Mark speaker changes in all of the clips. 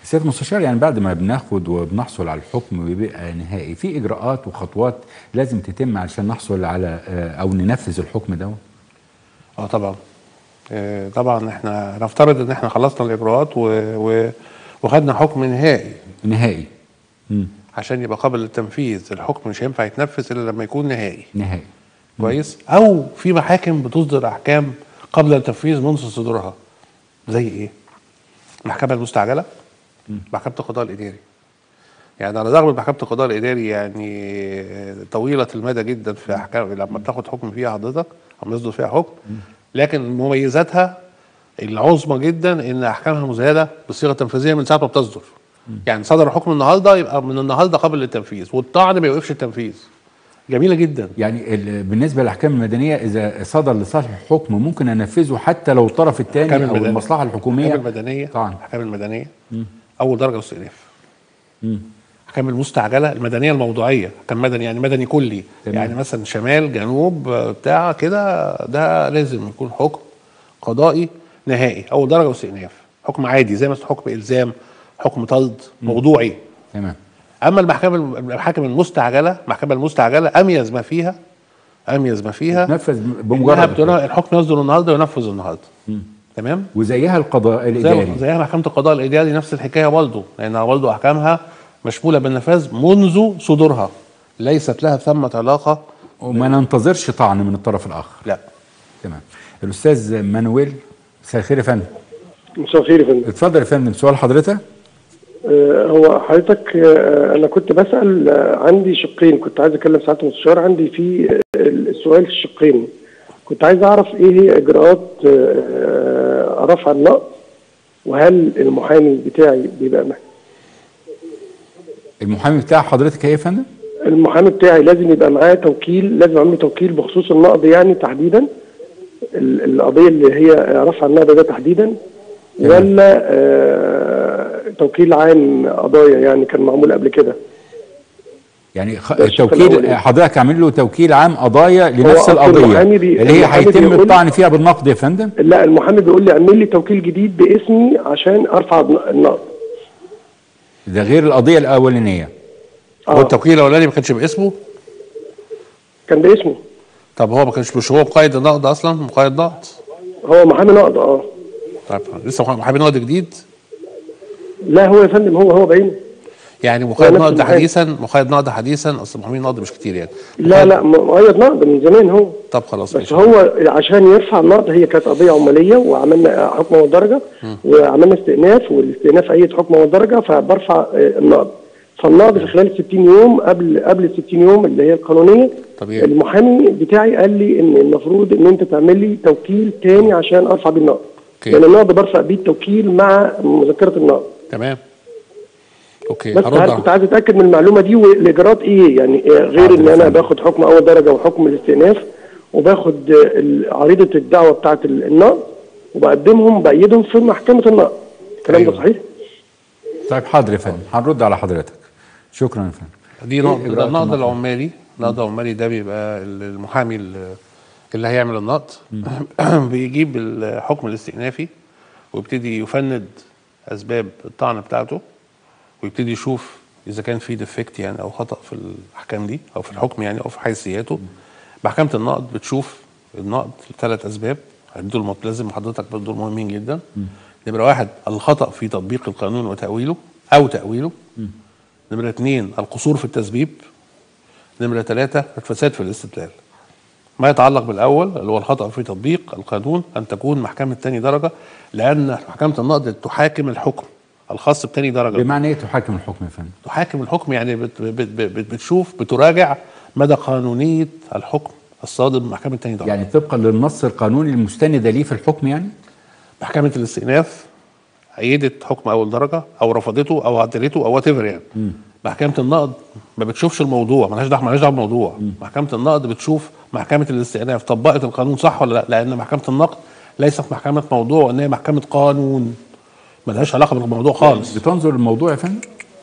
Speaker 1: سيادة المستشار يعني بعد ما بناخد وبنحصل على الحكم وبيبقى نهائي في اجراءات وخطوات لازم تتم علشان نحصل على آه، او ننفذ الحكم ده
Speaker 2: اه طبعا آه، طبعا احنا نفترض ان احنا خلصنا الاجراءات و... و... وخدنا حكم نهائي
Speaker 1: نهائي مم.
Speaker 2: عشان يبقى قابل للتنفيذ الحكم مش هينفع يتنفذ الا لما يكون نهائي
Speaker 1: نهائي
Speaker 2: كويس او في محاكم بتصدر احكام قبل التنفيذ منذ صدورها زي ايه المحكمه المستعجله محكمه القضاء الاداري يعني على الرغم من محكمه القضاء الاداري يعني طويله المدى جدا في احكام لما بتاخد حكم فيها حضرتك او يصدر فيها حكم لكن مميزاتها العظمى جدا ان احكامها مزايده بصيغه تنفيذيه من ساعه ما بتصدر يعني صدر حكم النهارده يبقى من النهارده قابل للتنفيذ والطعن ما يوقفش التنفيذ جميله جدا
Speaker 1: يعني ال- بالنسبه للاحكام المدنيه اذا صدر لصالح حكم ممكن انفذه حتى لو الطرف الثاني
Speaker 2: الأحكام
Speaker 1: او
Speaker 2: المدنية.
Speaker 1: المصلحه الحكوميه
Speaker 2: الاحكام المدنيه
Speaker 1: طبعا
Speaker 2: الاحكام المدنيه اول درجه واستئناف الاحكام المستعجله المدنيه الموضوعيه احكام مدني يعني مدني كلي
Speaker 1: تمام.
Speaker 2: يعني مثلا شمال جنوب آه، بتاع كده ده لازم يكون حكم قضائي نهائي اول درجه واستئناف حكم عادي زي مثلا حكم الزام حكم طرد موضوعي
Speaker 1: تمام
Speaker 2: اما المحكمه المحاكم المستعجله المحكمه المستعجله اميز ما فيها اميز ما فيها
Speaker 1: تنفذ
Speaker 2: إنها
Speaker 1: بمجرد
Speaker 2: بتقول الحكم يصدر النهارده وينفذ النهارده تمام
Speaker 1: وزيها القضاء
Speaker 2: زي
Speaker 1: الاداري
Speaker 2: زي محكمه القضاء الاداري نفس الحكايه برضه لانها برضه احكامها مشموله بالنفاذ منذ صدورها ليست لها ثمه علاقه
Speaker 1: وما ننتظرش طعن من الطرف الاخر
Speaker 2: لا
Speaker 1: تمام الاستاذ مانويل مساء الخير يا فندم
Speaker 3: مساء الخير يا فندم
Speaker 1: اتفضل يا فندم سؤال حضرتك
Speaker 3: آه، هو حضرتك آه، انا كنت بسال آه، عندي شقين كنت عايز اكلم سعاده المستشار عندي في آه، السؤال في الشقين كنت عايز اعرف ايه هي اجراءات آه، رفع النقد وهل المحامي بتاعي بيبقى مح-
Speaker 1: المحامي بتاع حضرتك ايه يا فندم
Speaker 3: المحامي بتاعي لازم يبقى معاه توكيل لازم اعمل له توكيل بخصوص النقد يعني تحديدا ال- القضيه اللي هي رفع النقد ده تحديدا ولا آه، توكيل عام قضايا يعني كان معمول قبل كده
Speaker 1: يعني خ...
Speaker 3: ده الشق
Speaker 1: توكيل
Speaker 3: الأولاني.
Speaker 1: حضرتك عامل له توكيل عام قضايا لنفس
Speaker 3: أصل
Speaker 1: القضيه
Speaker 3: المحامي بي-
Speaker 1: اللي هي
Speaker 3: المحامي
Speaker 1: هيتم
Speaker 3: بيقول-
Speaker 1: الطعن فيها بالنقد يا فندم
Speaker 3: لا المحامي بيقول لي اعمل لي توكيل جديد باسمي عشان ارفع النقد
Speaker 1: ده غير القضيه الاولانيه
Speaker 2: هو
Speaker 3: اه
Speaker 2: التوكيل الاولاني ما كانش باسمه
Speaker 3: كان باسمه
Speaker 2: طب هو ما كانش مش هو مقيد النقد اصلا مقيد نقد
Speaker 3: هو محامي نقد اه
Speaker 2: طيب لسه محامي نقد جديد
Speaker 3: لا هو يا فندم هو هو بعينه
Speaker 2: يعني مقيد
Speaker 3: نفس
Speaker 2: نقد
Speaker 3: المحامي.
Speaker 2: حديثا مقيد نقد حديثا اصل محامين نقد مش كتير يعني
Speaker 3: لا لا مؤيد نقد من زمان هو
Speaker 2: طب خلاص
Speaker 3: بس
Speaker 2: ماشي
Speaker 3: هو عشان يرفع النقد هي كانت قضيه عماليه وعملنا حكم اول درجه وعملنا استئناف والاستئناف اي حكم اول درجه فبرفع آه، النقد فالنقد في خلال 60 يوم قبل قبل ال 60 يوم اللي هي القانونيه
Speaker 2: طبيعي.
Speaker 3: المحامي بتاعي قال لي ان المفروض ان انت تعمل لي توكيل تاني عشان ارفع بيه النقد
Speaker 2: اوكي.
Speaker 3: لان النقد برفع بيه التوكيل مع مذكره النقد
Speaker 2: تمام اوكي
Speaker 3: بس
Speaker 2: هرد
Speaker 3: هل
Speaker 2: على-
Speaker 3: كنت عايز اتاكد من المعلومه دي والاجراءات ايه يعني آه، غير
Speaker 1: حاضر
Speaker 3: ان
Speaker 1: يا
Speaker 3: انا
Speaker 1: فندم.
Speaker 3: باخد حكم اول درجه وحكم الاستئناف وباخد آه، ال- عريضه الدعوه بتاعه ال- النقد وبقدمهم بايدهم في محكمه النقد الكلام ده
Speaker 2: أيوة.
Speaker 3: صحيح؟
Speaker 1: طيب حاضر يا فندم هنرد على حضرتك شكرا يا فندم
Speaker 2: دي
Speaker 1: إيه
Speaker 2: نقطة
Speaker 1: إجراءات
Speaker 2: النقد
Speaker 1: النقد؟
Speaker 2: العمالي النقد العمالي ده بيبقى المحامي ال- اللي هيعمل النقد بيجيب الحكم الاستئنافي ويبتدي يفند اسباب الطعن بتاعته ويبتدي يشوف اذا كان في ديفكت يعني او خطا في الاحكام دي او في الحكم يعني او في حيثياته محكمه النقد بتشوف النقد لثلاث اسباب دول مط- لازم حضرتك برضه دول مهمين جدا نمره واحد الخطا في تطبيق القانون وتاويله او تاويله نمرة اثنين القصور في التسبيب نمرة ثلاثة الفساد في الاستدلال ما يتعلق بالأول اللي هو الخطأ في تطبيق القانون أن تكون محكمة تاني درجة لأن محكمة النقد تحاكم الحكم الخاص بتاني درجة
Speaker 1: بمعنى ايه تحاكم الحكم يا فندم
Speaker 2: تحاكم الحكم يعني بت بت بت بت بتشوف بتراجع مدى قانونية الحكم الصادر من محكمة تاني درجة
Speaker 1: يعني طبقا للنص القانوني المستند ليه في الحكم يعني
Speaker 2: محكمة الاستئناف أيدت حكم أول درجة أو رفضته أو عدلته أو وات يعني محكمة النقد ما بتشوفش الموضوع مالهاش دعوة مالهاش دعوة بالموضوع محكمة النقد بتشوف محكمة الاستئناف طبقت القانون صح ولا لا لأن محكمة النقد ليست محكمة موضوع وإن هي محكمة قانون ملهاش علاقة بالموضوع خالص
Speaker 1: بتنظر الموضوع يا فندم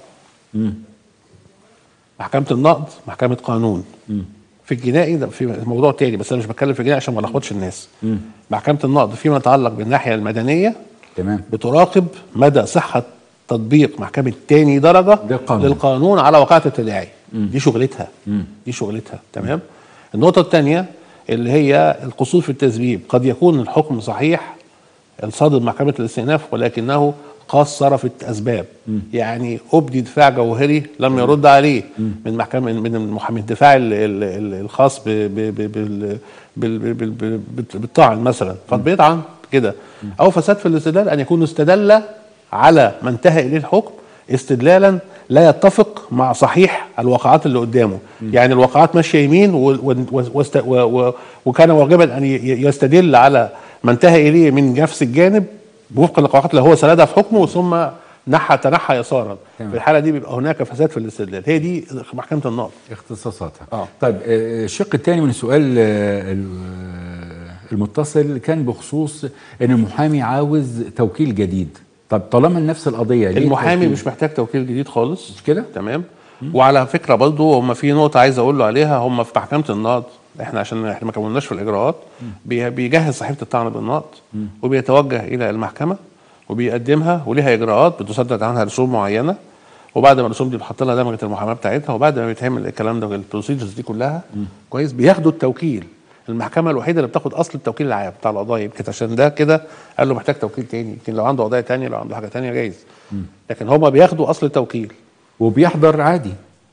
Speaker 2: محكمة النقد محكمة قانون في الجنائي ده في موضوع تاني بس انا مش بتكلم في الجنائي عشان ما الخبطش الناس محكمة النقد فيما يتعلق بالناحية المدنية
Speaker 1: تمام
Speaker 2: بتراقب مدى صحة تطبيق محكمه تاني درجه
Speaker 1: للقانون.
Speaker 2: للقانون على واقعه التداعي دي شغلتها دي شغلتها تمام النقطه الثانيه اللي هي القصور في التسبيب قد يكون الحكم صحيح الصادر محكمه الاستئناف ولكنه قصر في الاسباب يعني ابدي دفاع جوهري لم يرد عليه من محكمه من المحامي الدفاع ال- ال- ال- الخاص ب- ب- ب- بال- بال- بال- بال- بال- بالطعن مثلا فبيطعن كده او فساد في الاستدلال ان يكون استدل على ما انتهى اليه الحكم استدلالا لا يتفق مع صحيح الواقعات اللي قدامه يعني الواقعات ماشيه يمين و و واست- و و وكان واجبا ان ي- يستدل على ما انتهى اليه من نفس الجانب وفق الواقعات اللي هو سندها في حكمه ثم نحى تنحى يسارا
Speaker 1: تمام.
Speaker 2: في الحاله دي بيبقى هناك فساد في الاستدلال هي دي محكمه النقض
Speaker 1: اختصاصاتها
Speaker 2: آه.
Speaker 1: طيب آه، الشق الثاني من السؤال آه، ال- آه، المتصل كان بخصوص ان المحامي عاوز توكيل جديد طب طالما نفس القضيه ليه
Speaker 2: المحامي
Speaker 1: توكيل؟
Speaker 2: مش محتاج توكيل جديد خالص
Speaker 1: مش كده؟
Speaker 2: تمام وعلى فكره برضو هم في نقطه عايز اقول له عليها هم في محكمه النقض احنا عشان احنا ما كملناش في الاجراءات بي- بيجهز صحيفه الطعن بالنقض وبيتوجه الى المحكمه وبيقدمها وليها اجراءات بتسدد عنها رسوم معينه وبعد ما الرسوم دي بتحط لها دمجه المحاماه بتاعتها وبعد ما بيتعمل الكلام ده البروسيجرز دي كلها كويس بياخدوا التوكيل المحكمه الوحيده اللي بتاخد اصل التوكيل العام بتاع القضايا يمكن عشان ده كده قال له محتاج توكيل تاني يمكن لو عنده قضايا تانية لو عنده حاجه تانية جايز لكن هما بياخدوا اصل التوكيل
Speaker 1: وبيحضر عادي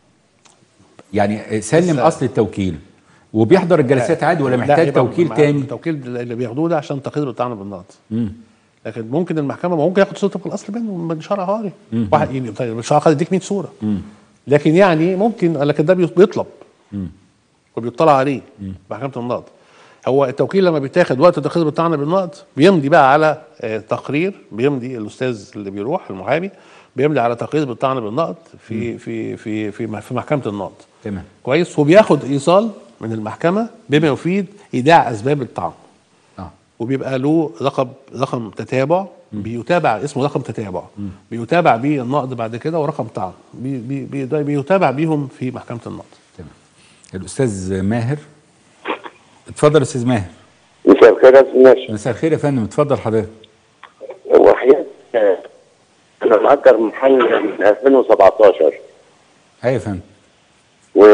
Speaker 1: يعني سلم
Speaker 2: لسه-
Speaker 1: اصل التوكيل وبيحضر الجلسات عادي ولا
Speaker 2: لا،
Speaker 1: محتاج
Speaker 2: يبقى
Speaker 1: توكيل
Speaker 2: مع-
Speaker 1: تاني
Speaker 2: التوكيل اللي بياخدوه ده عشان تقرير الطعن بالنقض
Speaker 1: مم.
Speaker 2: لكن ممكن المحكمه ممكن ياخد صوره طبق الاصل منه من شرع هاري واحد يعني طيب الشرع قد يديك 100 صوره لكن يعني ممكن لكن ده بيطلب وبيطلع عليه محكمه النقض هو التوكيل لما بيتاخد وقت تقرير الطعن بالنقض بيمضي بقى على آه، تقرير بيمضي الاستاذ اللي بيروح المحامي بيمضي على تقرير بالطعن بالنقض في في في في في محكمه النقض
Speaker 1: تمام
Speaker 2: كويس وبياخد ايصال من المحكمه بما يفيد ايداع اسباب الطعن
Speaker 1: اه
Speaker 2: وبيبقى له رقم رقم تتابع بيتابع اسمه رقم تتابع بيتابع بيه النقد بعد كده ورقم طعن بي بي بي ده بيتابع بيهم في محكمه النقد
Speaker 1: تمام الاستاذ ماهر اتفضل يا استاذ ماهر
Speaker 4: مساء الخير يا استاذ ناشر
Speaker 1: مساء الخير يا فندم اتفضل حضرتك
Speaker 4: وحياة انا مأجر محل من 2017
Speaker 1: ايوه يا فندم
Speaker 4: و...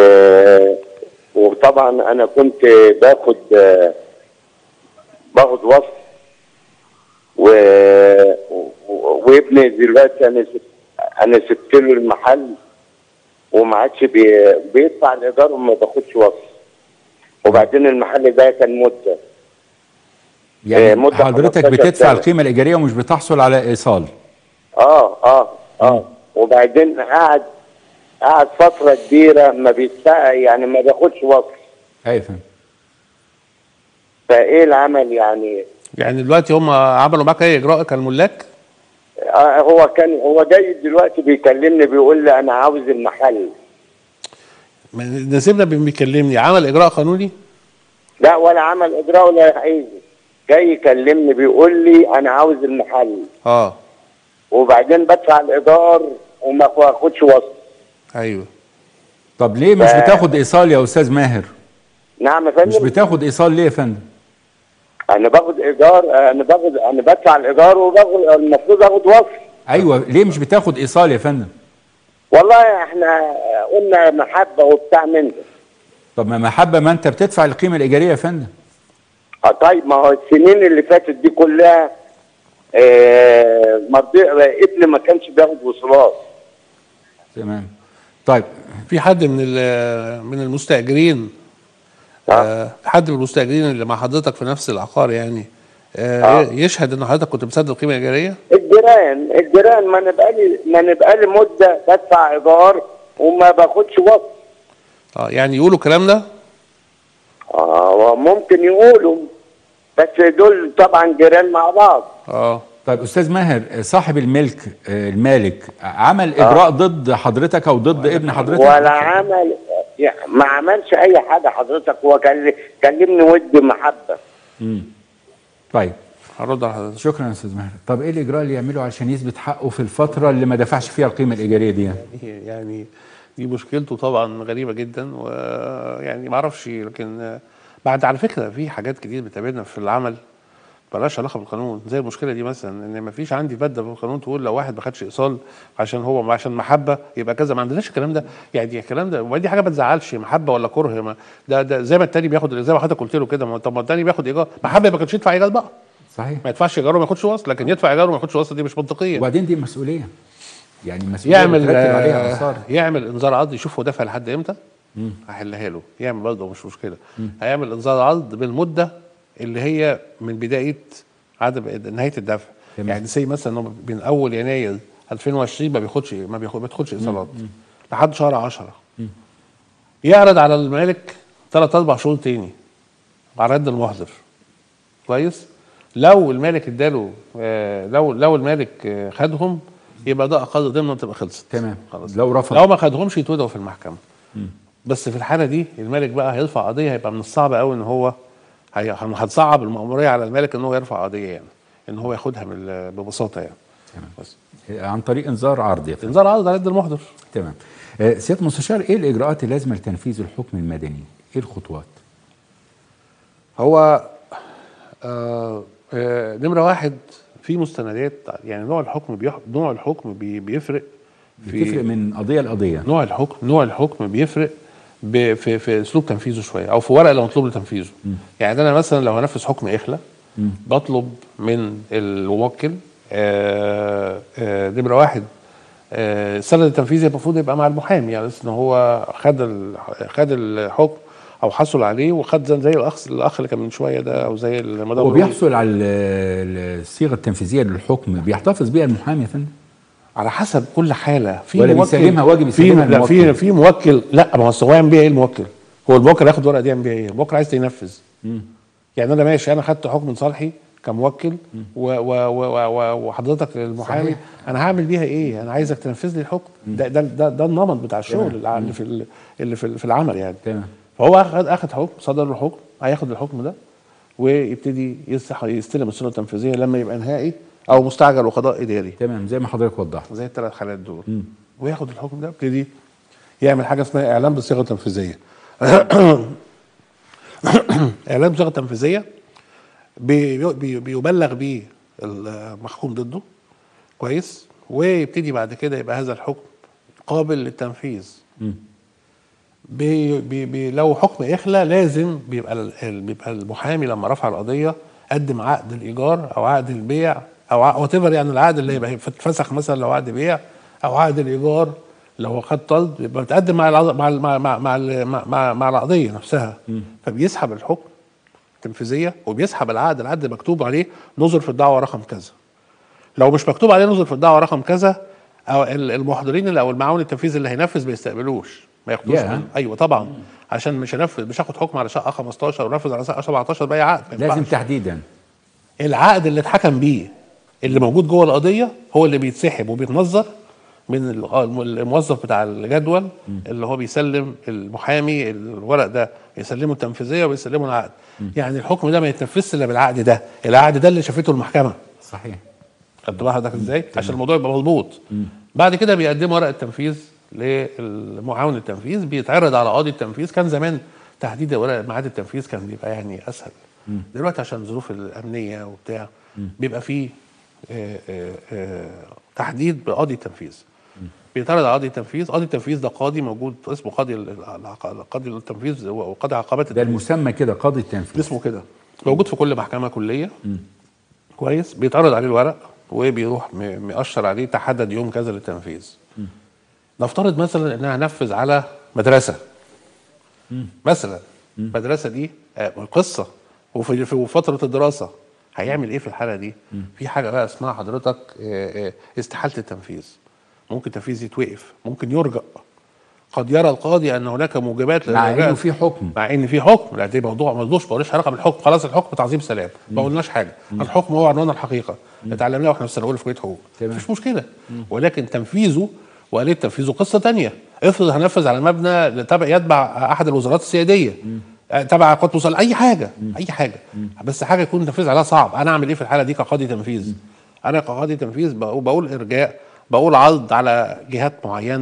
Speaker 4: وطبعا انا كنت باخد باخد وصف و... و... وابني دلوقتي انا سبت... انا سبت له المحل وما عادش بي... بيدفع الايجار وما باخدش وصف وبعدين المحل ده كان مده
Speaker 1: يعني
Speaker 4: آه، مدة
Speaker 1: حضرتك
Speaker 4: 15
Speaker 1: بتدفع
Speaker 4: سنة.
Speaker 1: القيمه الايجاريه ومش بتحصل على ايصال
Speaker 4: اه اه اه وبعدين قعد قعد فتره كبيره ما بيدفع يعني ما بياخدش وصف
Speaker 1: ايوه يا فندم
Speaker 4: فايه العمل يعني
Speaker 2: يعني دلوقتي هم عملوا معاك اي اجراء كالملاك
Speaker 4: آه هو كان هو جاي دلوقتي بيكلمني بيقول لي انا عاوز المحل
Speaker 2: ما نسيبنا بيكلمني عمل اجراء قانوني
Speaker 4: لا ولا عمل اجراء ولا عايز جاي يكلمني بيقول لي انا عاوز المحل
Speaker 2: اه
Speaker 4: وبعدين بدفع الايجار وما باخدش وصف
Speaker 2: ايوه
Speaker 1: طب ليه مش
Speaker 4: ف-
Speaker 1: بتاخد ايصال يا استاذ ماهر
Speaker 4: نعم يا
Speaker 1: مش
Speaker 4: فندم
Speaker 1: بتاخد ايصال ليه يا فندم
Speaker 4: انا باخد ايجار انا باخد انا بدفع الايجار وباخد المفروض اخد وصف
Speaker 1: ايوه ليه مش بتاخد ايصال يا فندم
Speaker 4: والله احنا قلنا محبه وبتاع من ده
Speaker 1: طب ما محبه ما انت بتدفع القيمه الايجاريه يا فندم
Speaker 4: اه طيب ما هو السنين اللي فاتت دي كلها آه مرضي ابني ما كانش بياخد وصولات
Speaker 1: تمام طيب
Speaker 2: في حد من ال- من المستاجرين آه حد من المستاجرين اللي مع حضرتك في نفس العقار يعني آه
Speaker 4: آه.
Speaker 2: يشهد ان حضرتك كنت بتسدد قيمه ايجاريه
Speaker 4: الجيران الجيران ما انا بقالي ما انا بقالي مده بدفع ايجار وما باخدش وصف
Speaker 2: اه يعني يقولوا الكلام ده
Speaker 4: اه وممكن يقولوا بس دول طبعا جيران مع بعض
Speaker 2: اه
Speaker 1: طيب استاذ ماهر صاحب الملك آه، المالك عمل اجراء ضد حضرتك او ضد ابن حضرتك
Speaker 4: ولا عمل يعني ما عملش اي حاجه حضرتك هو كل- كلمني ود محبه
Speaker 1: مم. طيب
Speaker 2: هرد على حضرتك
Speaker 1: شكرا يا استاذ ماهر طب ايه الاجراء اللي يعمله عشان يثبت حقه في الفتره اللي ما دفعش فيها القيمه الايجاريه دي
Speaker 2: يعني دي مشكلته طبعا غريبه جدا ويعني ما اعرفش لكن بعد على فكره في حاجات كتير بتقابلنا في العمل ملهاش علاقه بالقانون زي المشكله دي مثلا ان ما فيش عندي ماده في القانون تقول لو واحد ما خدش ايصال عشان هو عشان محبه يبقى كذا ما عندناش الكلام ده يعني الكلام ده ودي حاجه ما تزعلش محبه ولا كره ما ده ده زي ما التاني بياخد زي ما حضرتك قلت له كده ما طب ما التاني بياخد ايجار محبه ما كانش يدفع ايجار بقى
Speaker 1: صحيح
Speaker 2: ما يدفعش ايجار وما ياخدش وصل لكن يدفع ايجار وما ياخدش وصل دي مش منطقيه
Speaker 1: وبعدين دي مسؤوليه يعني مسؤوليه
Speaker 2: يعمل
Speaker 1: بترتب عليها
Speaker 2: آه،
Speaker 1: اثار
Speaker 2: يعمل انذار عرض يشوف هو دافع لحد امتى هحلها له يعمل برضه مش مشكله هيعمل انذار عرض بالمده اللي هي من بدايه عدم نهايه الدفع
Speaker 1: تمام.
Speaker 2: يعني زي مثلا إنه من اول يناير 2020 ما بياخدش ما بياخد- ما بيدخلش ايصالات لحد شهر 10 يعرض على المالك ثلاث اربع شهور تاني على رد المحضر كويس لو المالك اداله آه، لو لو المالك آه، خدهم يبقى ده اقل ضمنا تبقى خلصت
Speaker 1: تمام.
Speaker 2: خلاص
Speaker 1: لو رفض.
Speaker 2: لو ما خدهمش يتوضعوا في المحكمه بس في الحاله دي المالك بقى هيرفع قضيه هيبقى من الصعب قوي ان هو هي- هتصعب المأمورية على المالك ان هو يرفع قضيه يعني ان هو ياخدها من ال- ببساطه يعني
Speaker 1: تمام.
Speaker 2: بس
Speaker 1: عن طريق انذار عرضي
Speaker 2: انذار عرض على يد المحضر
Speaker 1: تمام آه، سياده المستشار ايه الاجراءات اللازمه لتنفيذ الحكم المدني ايه الخطوات
Speaker 2: هو آه آه نمره واحد في مستندات يعني نوع الحكم بيح... نوع الحكم بي... بيفرق
Speaker 1: بتفرق من قضيه لقضيه
Speaker 2: نوع الحكم نوع الحكم بيفرق ب... في في اسلوب تنفيذه شويه او في ورقه اللي مطلوب له تنفيذه يعني انا مثلا لو هنفذ حكم اخلاء بطلب من الموكل آه آه نمره واحد آه السند التنفيذي المفروض يبقى مع المحامي يعني ان هو خد ال... خد الحكم او حصل عليه وخد زي زي الاخ الاخ اللي كان من شويه ده او زي المدام
Speaker 1: هو بيحصل على ال- الصيغه التنفيذيه للحكم بيحتفظ بيها المحامي يا فندم
Speaker 2: على حسب كل حاله في
Speaker 1: ولا
Speaker 2: موكل-
Speaker 1: بيسلمها واجب
Speaker 2: في
Speaker 1: يسلمها
Speaker 2: لا في
Speaker 1: الموكل.
Speaker 2: في موكل لا ما هو أصل هو يعمل بيها ايه الموكل؟ هو الموكل هياخد ورقه دي يعمل بيها ايه؟ الموكل عايز ينفذ يعني انا ماشي انا خدت حكم صالحي كموكل و و و و و وحضرتك المحامي
Speaker 1: صحيح.
Speaker 2: انا هعمل بيها ايه؟ انا عايزك تنفذ لي الحكم ده ده ده, ده النمط بتاع الشغل اللي اللي في ال- اللي في, في العمل يعني
Speaker 1: تمام
Speaker 2: فهو اخد اخد حكم صدر له حكم هياخد الحكم ده ويبتدي يستح- يستلم السنه التنفيذيه لما يبقى نهائي او مستعجل وقضاء اداري
Speaker 1: تمام زي ما حضرتك وضحت
Speaker 2: زي الثلاث حالات دول وياخد الحكم ده يبتدي يعمل حاجه اسمها اعلام بصيغه تنفيذيه اعلام بصيغه تنفيذيه بي بي بيبلغ بيه المحكوم ضده كويس ويبتدي بعد كده يبقى هذا الحكم قابل للتنفيذ بي بي بي لو حكم اخلى لازم بيبقى ال- ال- بيبقى المحامي لما رفع القضيه قدم عقد الايجار او عقد البيع او وات يعني العقد اللي يبقى اتفسخ مثلا لو عقد بيع او عقد الايجار لو هو خد طرد يبقى متقدم مع العض- مع ال- مع مع مع, ال- مع, مع, مع القضيه نفسها فبيسحب الحكم التنفيذيه وبيسحب العقد العقد مكتوب عليه نظر في الدعوه رقم كذا لو مش مكتوب عليه نظر في الدعوه رقم كذا او ال- المحضرين اللي او المعاون التنفيذي اللي هينفذ ما يستقبلوش ما ياخدوش
Speaker 1: ياه.
Speaker 2: منه. ايوه طبعا عشان مش هنفذ مش هاخد حكم على شقه 15 ونفذ على شقه 17 باي عقد ما
Speaker 1: لازم
Speaker 2: ينفعش.
Speaker 1: تحديدا
Speaker 2: العقد اللي اتحكم بيه اللي موجود جوه القضيه هو اللي بيتسحب وبيتنظر من ال- آه الم- الموظف بتاع الجدول اللي هو بيسلم المحامي الورق ده يسلمه التنفيذيه ويسلمه العقد يعني الحكم ده ما يتنفذش الا بالعقد ده العقد ده اللي شافته المحكمه
Speaker 1: صحيح
Speaker 2: خدت بال حضرتك ازاي؟ عشان الموضوع يبقى مظبوط. بعد كده بيقدموا ورق التنفيذ للمعاون التنفيذ بيتعرض على قاضي التنفيذ كان زمان تحديد ورق ميعاد التنفيذ كان بيبقى يعني اسهل. دلوقتي عشان الظروف الامنيه وبتاع بيبقى فيه آه، آه، آه، تحديد بقاضي التنفيذ. بيتعرض على قاضي التنفيذ، قاضي التنفيذ ده قاضي موجود اسمه قاضي ال- ال- قاضي التنفيذ وقاضي عقبات
Speaker 1: ده
Speaker 2: التنفيذ.
Speaker 1: المسمى كده قاضي التنفيذ
Speaker 2: اسمه كده موجود في كل محكمه كليه كويس بيتعرض عليه الورق وبيروح م- مقشر عليه تحدد يوم كذا للتنفيذ نفترض مثلا ان انا هنفذ على مدرسه مثلا المدرسه دي آه، قصه وفي في فتره الدراسه هيعمل ايه في الحاله دي في حاجه بقى اسمها حضرتك آه، آه، استحاله التنفيذ ممكن التنفيذ يتوقف ممكن يرجأ قد يرى القاضي ان هناك موجبات
Speaker 1: مع
Speaker 2: للإرجاء.
Speaker 1: انه في حكم
Speaker 2: مع ان في حكم لا دي موضوع ملوش ملوش علاقه بالحكم خلاص الحكم تعظيم سلام ما قلناش حاجه الحكم هو عنوان الحقيقه اتعلمناه واحنا في الثانويه في كليه حقوق
Speaker 1: تمام.
Speaker 2: مفيش مشكله ولكن تنفيذه واليه تنفيذه قصه تانية افرض هنفذ على مبنى تبع يتبع احد الوزارات السياديه آه، تبع قوات مسلحه اي حاجه اي حاجه بس حاجه يكون التنفيذ عليها صعب انا اعمل ايه في الحاله دي كقاضي تنفيذ انا كقاضي تنفيذ بقول, بقول ارجاء بقول عرض على جهات معينه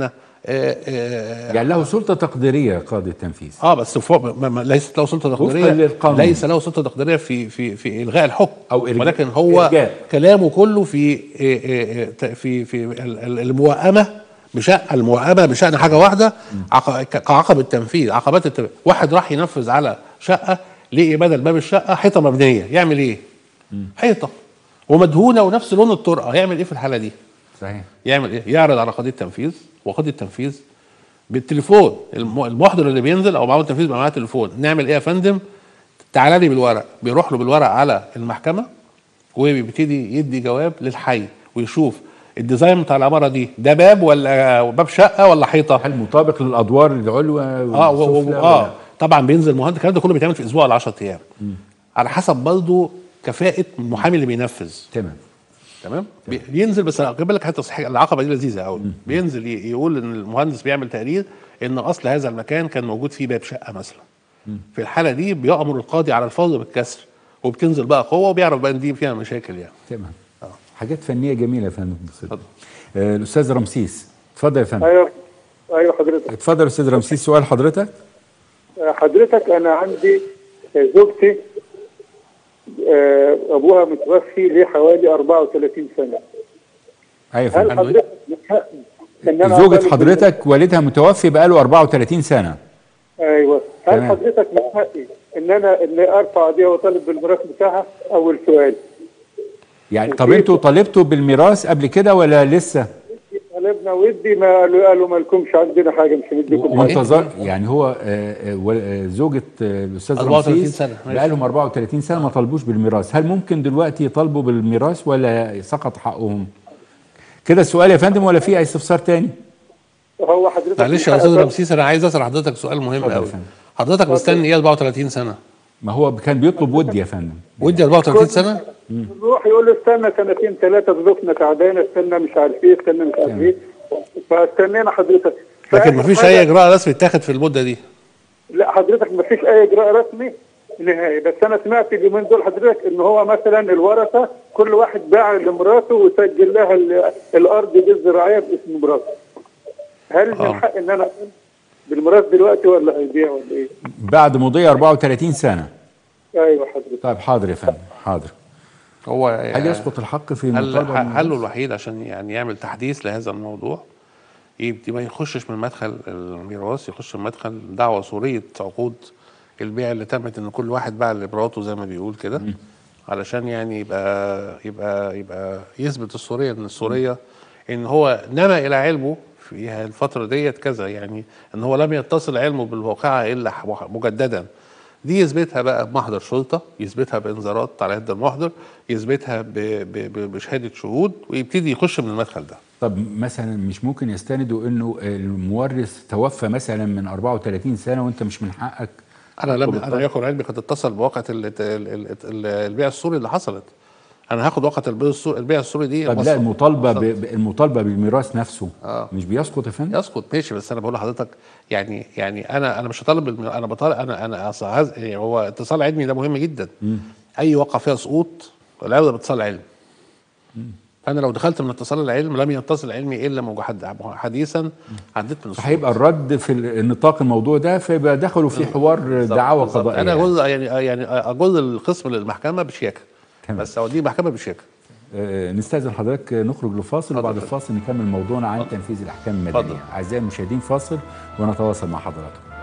Speaker 2: آه آه
Speaker 1: يعني له سلطه تقديريه قاضي التنفيذ
Speaker 2: اه بس فوق ما ما ليست له سلطه تقديريه
Speaker 1: للقانون.
Speaker 2: ليس له سلطه تقديريه في في في الغاء الحكم
Speaker 1: أو إرجاء-
Speaker 2: ولكن هو
Speaker 1: إرجاء.
Speaker 2: كلامه كله في آه، آه، آه، في في ال- ال- الموائمه بشأن الموائمه بشأن حاجه واحده عق- كعقبه التنفيذ عقبات التنفيذ واحد راح ينفذ على شقه لقي بدل باب الشقه حيطه مبنيه يعمل ايه؟ حيطه ومدهونه ونفس لون الطرقه يعمل ايه في الحاله دي؟
Speaker 1: صحيح
Speaker 2: يعمل ايه؟ يعرض على قضيه تنفيذ وقضيه التنفيذ بالتليفون الم- المحضر اللي بينزل او معاه التنفيذ بيبقى معاه تليفون نعمل ايه يا فندم؟ تعالى لي بالورق بيروح له بالورق على المحكمه وبيبتدي يدي جواب للحي ويشوف الديزاين بتاع العماره دي ده باب ولا باب شقه ولا حيطه؟
Speaker 1: هل مطابق للادوار العلوى
Speaker 2: اه و- و-
Speaker 1: والسفلى
Speaker 2: اه
Speaker 1: ولا-
Speaker 2: طبعا بينزل مهندس الكلام ده كله بيتعمل في اسبوع ولا 10 ايام على حسب برضه كفاءه المحامي اللي بينفذ
Speaker 1: تمام
Speaker 2: تمام بي- بينزل بس خلي بالك حته صحيح العقبه دي لذيذه قوي بينزل ي- يقول ان المهندس بيعمل تقرير ان اصل هذا المكان كان موجود فيه باب شقه مثلا في الحاله دي بيامر القاضي على الفور بالكسر وبتنزل بقى قوه وبيعرف بقى ان دي فيها مشاكل يعني
Speaker 1: تمام حاجات فنيه جميله يا فندم بصدق. آه الاستاذ رمسيس اتفضل يا فندم
Speaker 5: ايوه ايوه حضرتك
Speaker 1: اتفضل يا استاذ رمسيس سؤال حضرتك
Speaker 5: حضرتك انا عندي زوجتي آه، ابوها متوفي ليه حوالي 34 سنه
Speaker 1: ايوه يا
Speaker 5: هل
Speaker 1: فندم
Speaker 5: حضرتك من حقي ان انا
Speaker 1: زوجة
Speaker 5: أطالب
Speaker 1: حضرتك والدها متوفي بقاله 34 سنه
Speaker 5: بال- ايوه هل
Speaker 1: تمام.
Speaker 5: حضرتك من حقي ان انا ان ارفع قضيه واطالب بالميراث بتاعها اول سؤال
Speaker 1: يعني طب انتوا طالبتوا بالميراث قبل كده ولا لسه
Speaker 5: طالبنا ودي ما قالوا قالوا ما لكمش عندنا حاجه مش هنديكم حاجه
Speaker 1: وانتظر يعني هو آه، آه، و- آه، زوجة آه، الاستاذ
Speaker 2: 34
Speaker 1: رمسيس
Speaker 2: سنة، ماشي.
Speaker 1: بقالهم 34 سنه ما طالبوش بالميراث هل ممكن دلوقتي يطالبوا بالميراث ولا سقط حقهم كده السؤال يا فندم ولا في اي استفسار تاني
Speaker 5: هو حضرتك
Speaker 2: معلش
Speaker 5: من
Speaker 2: يا
Speaker 5: حقك
Speaker 2: استاذ
Speaker 5: أطالب-
Speaker 2: رمسيس انا عايز اسال حضرتك سؤال مهم
Speaker 1: اتفضل يا
Speaker 2: قوي
Speaker 1: فندم.
Speaker 2: حضرتك مستني ايه 34 سنه
Speaker 1: ما هو كان بيطلب ودي يا فندم
Speaker 2: ودي 34 سنه
Speaker 5: يروح يقول له استنى سنتين ثلاثه ظروفنا تعبانه استنى مش عارف ايه استنى مش عارف ايه فاستنينا حضرتك
Speaker 2: لكن مفيش
Speaker 5: فآخر
Speaker 2: اي
Speaker 5: حاجة-
Speaker 2: اجراء رسمي اتاخد في المده دي
Speaker 5: لا حضرتك ما فيش اي اجراء رسمي نهائي بس انا سمعت اليومين دول حضرتك ان هو مثلا الورثه كل واحد باع لمراته وسجل لها ال- الارض دي الزراعيه باسم مراته هل من
Speaker 2: آه.
Speaker 5: حق ان انا أقول بالميراث دلوقتي ولا هيبيع ولا ايه؟
Speaker 1: بعد مضي 34 سنه
Speaker 5: ايوه حضرتك
Speaker 1: طيب حاضر يا فندم حاضر
Speaker 2: هو
Speaker 1: هل يسقط الحق في
Speaker 2: حل
Speaker 1: المطالبه
Speaker 2: حله الوحيد عشان يعني يعمل تحديث لهذا الموضوع يبدي ما يخشش من مدخل الميراث يخش من مدخل دعوة صورية عقود البيع اللي تمت ان كل واحد باع لمراته زي ما بيقول كده علشان يعني يبقى يبقى يبقى يثبت الصورية ان الصورية ان هو نما الى علمه في الفترة ديت كذا يعني ان هو لم يتصل علمه بالواقعة الا مجددا دي يثبتها بقى بمحضر شرطة يثبتها بإنذارات على يد المحضر يثبتها ب- ب- ب- بشهادة شهود ويبتدي يخش من المدخل ده
Speaker 1: طب مثلا مش ممكن يستندوا انه المورث توفى مثلا من 34 سنه وانت مش من حقك
Speaker 2: انا لم
Speaker 1: طب-
Speaker 2: انا يكون علمي قد اتصل بواقعة ال- ال- ال- ال- البيع السوري اللي حصلت انا هاخد واقعة البيع السوري البيع السوري دي
Speaker 1: طب لا
Speaker 2: وصل-
Speaker 1: المطالبه ب...
Speaker 2: وصل.
Speaker 1: ب- المطالبه بالميراث نفسه
Speaker 2: آه.
Speaker 1: مش بيسقط يا فندم
Speaker 2: يسقط ماشي بس انا بقول لحضرتك يعني يعني انا انا مش هطالب بالم- انا بطالب انا انا أصل عايز- يعني هو اتصال علمي ده مهم جدا اي واقع فيها سقوط العوده باتصال علمي فانا لو دخلت من اتصال العلم لم يتصل علمي الا مجحد- حديثا عديت من السقوط
Speaker 1: هيبقى الرد في النطاق الموضوع ده فيبقى دخلوا في حوار دعاوى
Speaker 2: بالظبط.
Speaker 1: قضائيه
Speaker 2: انا
Speaker 1: يعني.
Speaker 2: اجوز يعني يعني اجوز القسم للمحكمه بشياكه
Speaker 1: تمام.
Speaker 2: بس اوديه محكمه بشياكه
Speaker 1: آه، نستاذن حضرتك نخرج لفاصل وبعد الفاصل نكمل موضوعنا عن تنفيذ الاحكام المدنيه
Speaker 2: اتفضل.
Speaker 1: اعزائي المشاهدين فاصل ونتواصل مع حضراتكم